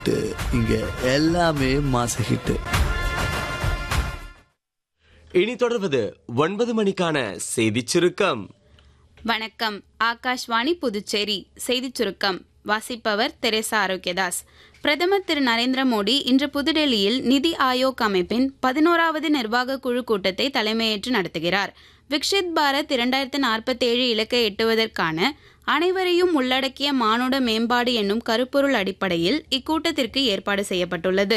இங்க எல்லாமே மாச ஹிட் இனி தொடர்வது ஒன்பது மணிக்கான செய்திச் சுருக்கம் வணக்கம் ஆகாஷ்வாணி புதுச்சேரி செய்திச் சுருக்கம் வாசிப்பவர் தெரேசா ஆரோக்கியதாஸ் பிரதமர் திரு நரேந்திர மோடி இன்று புதுடெல்லியில் நிதி ஆயோக் அமைப்பின் பதினோராவது நிர்வாக குழு கூட்டத்தை தலைமையேற்று நடத்துகிறார் விக்ஷித் பாரத் இரண்டாயிரத்து நாற்பத்தேழு இலக்கை எட்டுவதற்கான அனைவரையும் உள்ளடக்கிய மானுட மேம்பாடு என்னும் கருப்பொருள் அடிப்படையில் இக்கூட்டத்திற்கு ஏற்பாடு செய்யப்பட்டுள்ளது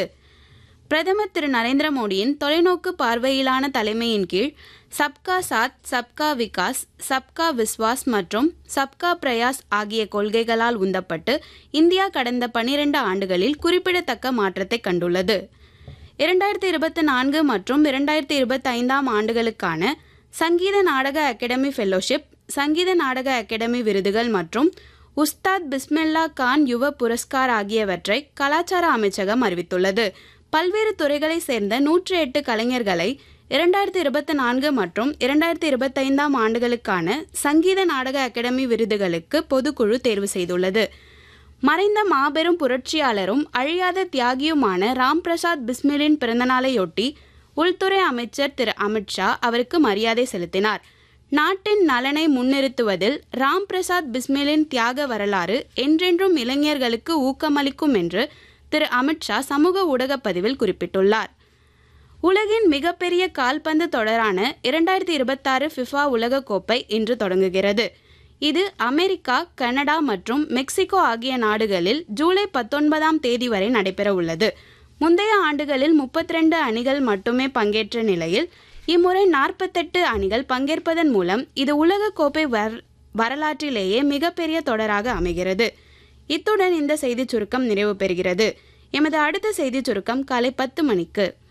பிரதமர் திரு நரேந்திர மோடியின் தொலைநோக்கு பார்வையிலான தலைமையின் கீழ் சப்கா சாத் சப்கா விகாஸ் சப்கா விஸ்வாஸ் மற்றும் சப்கா பிரயாஸ் ஆகிய கொள்கைகளால் உந்தப்பட்டு இந்தியா கடந்த பனிரெண்டு ஆண்டுகளில் குறிப்பிடத்தக்க மாற்றத்தை கண்டுள்ளது இரண்டாயிரத்தி இருபத்தி நான்கு மற்றும் இரண்டாயிரத்தி இருபத்தி ஐந்தாம் ஆண்டுகளுக்கான சங்கீத நாடக அகாடமி ஃபெல்லோஷிப் சங்கீத நாடக அகாடமி விருதுகள் மற்றும் உஸ்தாத் பிஸ்மில்லா கான் யுவ புரஸ்கார் ஆகியவற்றை கலாச்சார அமைச்சகம் அறிவித்துள்ளது பல்வேறு துறைகளை சேர்ந்த நூற்றி எட்டு கலைஞர்களை இரண்டாயிரத்தி இருபத்தி நான்கு மற்றும் இரண்டாயிரத்தி இருபத்தைந்தாம் ஆண்டுகளுக்கான சங்கீத நாடக அகாடமி விருதுகளுக்கு பொதுக்குழு தேர்வு செய்துள்ளது மறைந்த மாபெரும் புரட்சியாளரும் அழியாத தியாகியுமான ராம் பிரசாத் பிஸ்மிலின் பிறந்தநாளையொட்டி உள்துறை அமைச்சர் திரு அமித்ஷா அவருக்கு மரியாதை செலுத்தினார் நாட்டின் நலனை முன்னிறுத்துவதில் ராம் பிரசாத் பிஸ்மிலின் தியாக வரலாறு என்றென்றும் இளைஞர்களுக்கு ஊக்கமளிக்கும் என்று திரு அமித்ஷா சமூக ஊடகப் பதிவில் குறிப்பிட்டுள்ளார் உலகின் மிகப்பெரிய கால்பந்து தொடரான இரண்டாயிரத்தி இருபத்தாறு ஃபிஃபா உலகக்கோப்பை இன்று தொடங்குகிறது இது அமெரிக்கா கனடா மற்றும் மெக்சிகோ ஆகிய நாடுகளில் ஜூலை பத்தொன்பதாம் தேதி வரை நடைபெற உள்ளது முந்தைய ஆண்டுகளில் முப்பத்தி ரெண்டு அணிகள் மட்டுமே பங்கேற்ற நிலையில் இம்முறை நாற்பத்தெட்டு அணிகள் பங்கேற்பதன் மூலம் இது உலகக்கோப்பை வர் வரலாற்றிலேயே மிகப்பெரிய தொடராக அமைகிறது இத்துடன் இந்த செய்திச் சுருக்கம் நிறைவு பெறுகிறது எமது அடுத்த செய்திச் சுருக்கம் காலை பத்து மணிக்கு